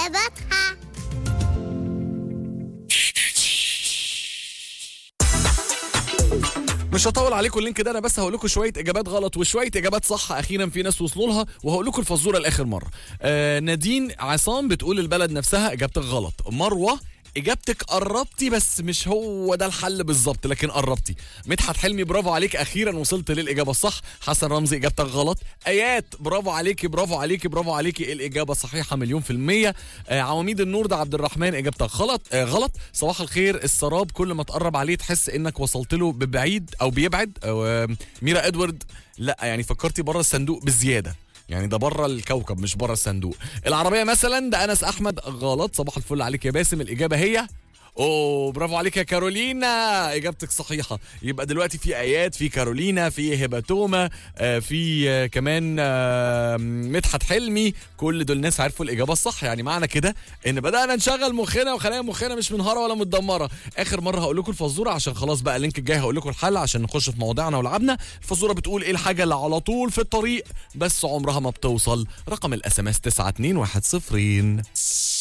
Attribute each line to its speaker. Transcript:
Speaker 1: إجابتها
Speaker 2: مش هطول عليكم اللينك ده انا بس هقول لكم شويه اجابات غلط وشويه اجابات صح اخيرا في ناس وصلوا لها وهقول لكم الفزوره لاخر مره آه نادين عصام بتقول البلد نفسها اجابتك غلط مروه اجابتك قربتي بس مش هو ده الحل بالظبط لكن قربتي مدحت حلمي برافو عليك اخيرا وصلت للاجابه الصح حسن رمزي اجابتك غلط ايات برافو عليكي برافو عليكي برافو عليكي الاجابه صحيحه مليون في الميه آه عواميد النور ده عبد الرحمن اجابتك غلط آه غلط صباح الخير السراب كل ما تقرب عليه تحس انك وصلت له ببعيد او بيبعد أو آه ميرا ادوارد لا يعني فكرتي بره الصندوق بزياده يعني ده بره الكوكب مش بره الصندوق العربيه مثلا ده انس احمد غلط صباح الفل عليك يا باسم الاجابه هي اوه برافو عليك يا كارولينا اجابتك صحيحه يبقى دلوقتي في ايات في كارولينا في هباتوما آه في آه كمان آه مدحت حلمي كل دول ناس عرفوا الاجابه الصح يعني معنى كده ان بدانا نشغل مخنا وخلايا مخنا مش منهاره ولا متدمره اخر مره هقول لكم الفزوره عشان خلاص بقى اللينك الجاي هقول لكم الحل عشان نخش في مواضيعنا ولعبنا الفزوره بتقول ايه الحاجه اللي على طول في الطريق بس عمرها ما بتوصل رقم الاس ام اس 92102